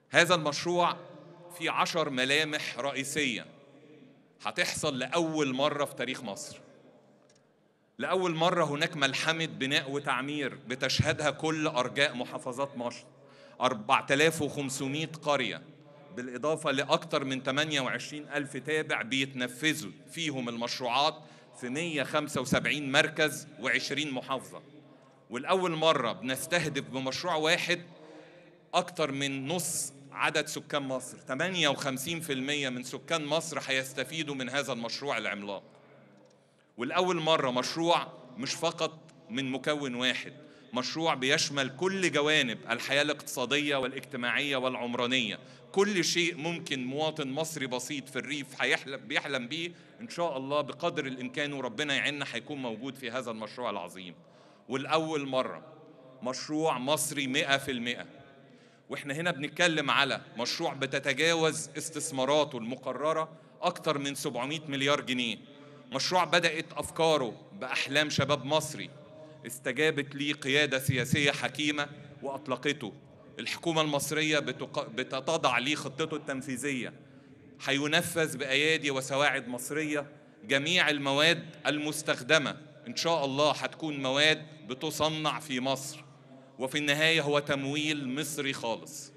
هذا المشروع فيه عشر ملامح رئيسية هتحصل لأول مرة في تاريخ مصر لأول مرة هناك ملحمة بناء وتعمير بتشهدها كل أرجاء محافظات مصر 4500 قرية بالإضافة لأكثر من 28 ألف تابع بيتنفذوا فيهم المشروعات في 175 مركز و20 محافظة والأول مرة بنستهدف بمشروع واحد أكثر من نص عدد سكان مصر 58% من سكان مصر هيستفيدوا من هذا المشروع العملاق والأول مرة مشروع مش فقط من مكون واحد مشروع بيشمل كل جوانب الحياة الاقتصادية والاجتماعية والعمرانية كل شيء ممكن مواطن مصري بسيط في الريف هيحلم بيحلم بيه إن شاء الله بقدر الإمكان وربنا يعيننا هيكون موجود في هذا المشروع العظيم والأول مرة مشروع مصري مئة في المئة واحنا هنا بنتكلم على مشروع بتتجاوز استثماراته المقررة أكثر من 700 مليار جنيه مشروع بدأت أفكاره بأحلام شباب مصري استجابت ليه قيادة سياسية حكيمة وأطلقته الحكومة المصرية بتق... بتتضع ليه خطته التنفيذية هينفذ بأيادي وسواعد مصرية جميع المواد المستخدمة إن شاء الله هتكون مواد بتصنع في مصر وفي النهاية هو تمويل مصري خالص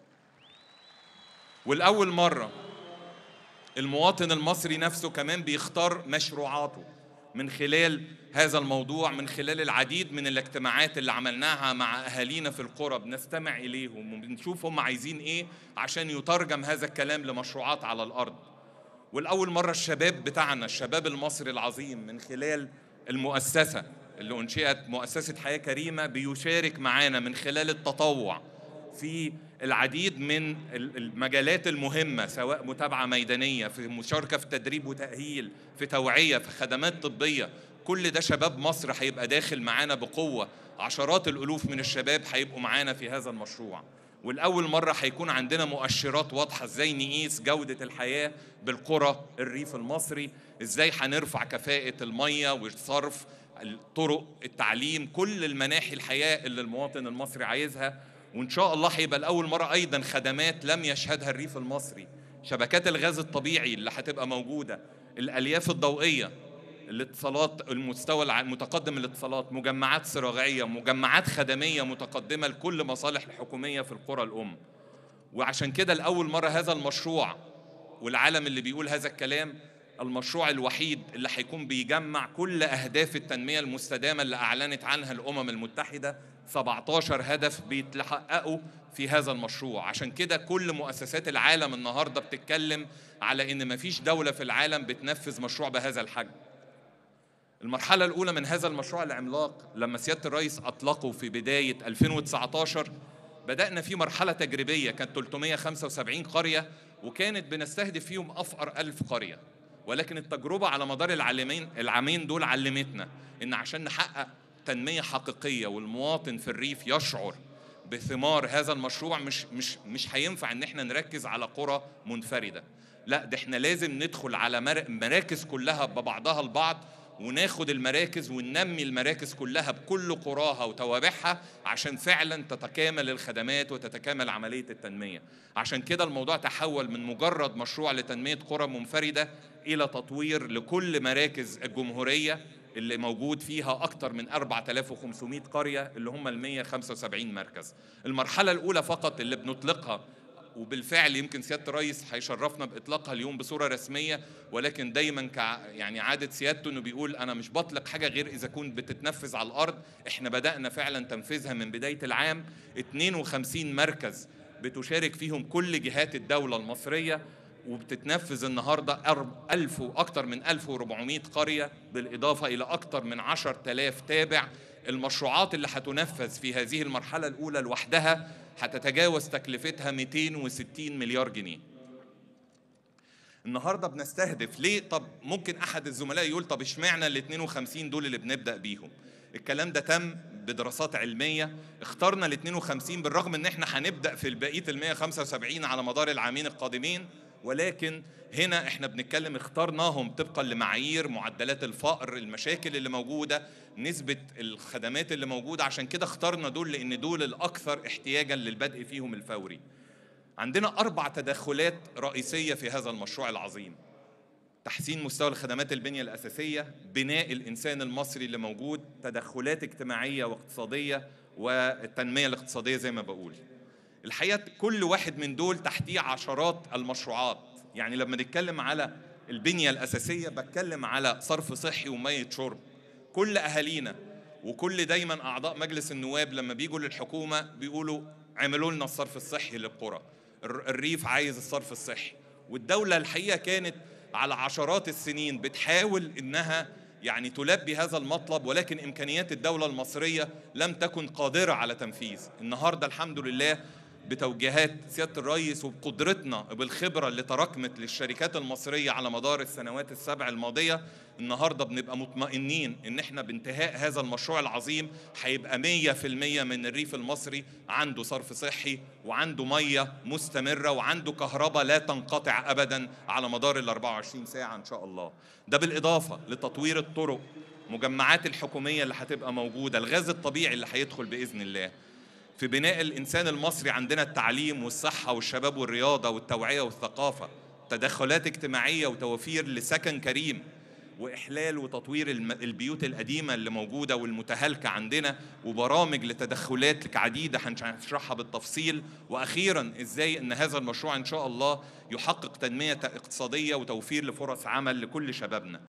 والأول مرة المواطن المصري نفسه كمان بيختار مشروعاته من خلال هذا الموضوع من خلال العديد من الاجتماعات اللي عملناها مع أهالينا في القرى بنستمع إليهم وبنشوف هم عايزين إيه عشان يترجم هذا الكلام لمشروعات على الأرض والأول مرة الشباب بتاعنا الشباب المصري العظيم من خلال المؤسسة اللي أنشئت مؤسسة حياة كريمة بيشارك معانا من خلال التطوع في العديد من المجالات المهمة سواء متابعة ميدانية في مشاركة في تدريب وتأهيل في توعية في خدمات طبية كل ده شباب مصر هيبقى داخل معانا بقوة عشرات الألوف من الشباب هيبقوا معانا في هذا المشروع والأول مرة هيكون عندنا مؤشرات واضحة ازاي نقيس جودة الحياة بالقرى الريف المصري ازاي هنرفع كفاءة المية والصرف الطرق التعليم كل المناحي الحياة اللي المواطن المصري عايزها وإن شاء الله هيبقى لأول مرة أيضا خدمات لم يشهدها الريف المصري شبكات الغاز الطبيعي اللي هتبقى موجودة الألياف الضوئية الاتصالات المستوى المتقدم الاتصالات مجمعات صراغية مجمعات خدمية متقدمة لكل مصالح الحكومية في القرى الأم وعشان كده لأول مرة هذا المشروع والعالم اللي بيقول هذا الكلام المشروع الوحيد اللي هيكون بيجمع كل أهداف التنمية المستدامة اللي أعلنت عنها الأمم المتحدة 17 هدف بيتحققوا في هذا المشروع عشان كده كل مؤسسات العالم النهاردة بتتكلم على إن مفيش دولة في العالم بتنفذ مشروع بهذا الحجم المرحلة الأولى من هذا المشروع العملاق لما سيادة الرئيس أطلقه في بداية 2019 بدأنا في مرحلة تجريبية كانت 375 قرية وكانت بنستهدف فيهم أفقر ألف قرية ولكن التجربة على مدار العامين العامين دول علمتنا إن عشان نحقق تنمية حقيقية والمواطن في الريف يشعر بثمار هذا المشروع مش مش مش هينفع ان احنا نركز على قرى منفرده لا ده احنا لازم ندخل على مراكز كلها ببعضها البعض وناخد المراكز وننمي المراكز كلها بكل قراها وتوابعها عشان فعلا تتكامل الخدمات وتتكامل عمليه التنميه عشان كده الموضوع تحول من مجرد مشروع لتنميه قرى منفرده الى تطوير لكل مراكز الجمهوريه اللي موجود فيها أكثر من 4500 قرية اللي هم ال 175 مركز المرحلة الأولى فقط اللي بنطلقها وبالفعل يمكن سياده الرئيس هيشرفنا باطلاقها اليوم بصوره رسميه ولكن دايما كع يعني عاده سيادته انه بيقول انا مش بطلق حاجه غير اذا كنت بتتنفذ على الارض احنا بدانا فعلا تنفيذها من بدايه العام 52 مركز بتشارك فيهم كل جهات الدوله المصريه وبتتنفذ النهاردة ألف وأكثر من 1400 قرية بالإضافة إلى أكثر من 10000 تابع المشروعات اللي هتنفذ في هذه المرحلة الأولى لوحدها هتتجاوز تكلفتها 260 مليار جنيه النهارده بنستهدف ليه طب ممكن احد الزملاء يقول طب اشمعنى ال 52 دول اللي بنبدا بيهم الكلام ده تم بدراسات علميه اخترنا ال 52 بالرغم ان احنا هنبدا في البقيه ال 175 على مدار العامين القادمين ولكن هنا احنا بنتكلم اخترناهم طبقا لمعايير معدلات الفقر المشاكل اللي موجوده نسبه الخدمات اللي موجوده عشان كده اخترنا دول لان دول الاكثر احتياجا للبدء فيهم الفوري عندنا أربع تدخلات رئيسية في هذا المشروع العظيم تحسين مستوى الخدمات البنية الأساسية بناء الإنسان المصري اللي موجود تدخلات اجتماعية واقتصادية والتنمية الاقتصادية زي ما بقول الحقيقة كل واحد من دول تحتيه عشرات المشروعات يعني لما نتكلم على البنية الأساسية بتكلم على صرف صحي ومية شرب كل أهالينا وكل دايما أعضاء مجلس النواب لما بيجوا للحكومة بيقولوا عملوا لنا الصرف الصحي للقرى الريف عايز الصرف الصحي والدولة الحقيقة كانت على عشرات السنين بتحاول إنها يعني تلبي هذا المطلب ولكن إمكانيات الدولة المصرية لم تكن قادرة على تنفيذ النهاردة الحمد لله بتوجيهات سياده الرئيس وبقدرتنا بالخبره اللي تراكمت للشركات المصريه على مدار السنوات السبع الماضيه النهارده بنبقى مطمئنين ان احنا بانتهاء هذا المشروع العظيم هيبقى 100% من الريف المصري عنده صرف صحي وعنده ميه مستمره وعنده كهرباء لا تنقطع ابدا على مدار ال 24 ساعه ان شاء الله ده بالاضافه لتطوير الطرق مجمعات الحكوميه اللي هتبقى موجوده الغاز الطبيعي اللي هيدخل باذن الله في بناء الإنسان المصري عندنا التعليم والصحة والشباب والرياضة والتوعية والثقافة تدخلات اجتماعية وتوفير لسكن كريم وإحلال وتطوير البيوت القديمة اللي موجودة والمتهالكة عندنا وبرامج لتدخلات عديدة هنشرحها بالتفصيل وأخيرا إزاي أن هذا المشروع إن شاء الله يحقق تنمية اقتصادية وتوفير لفرص عمل لكل شبابنا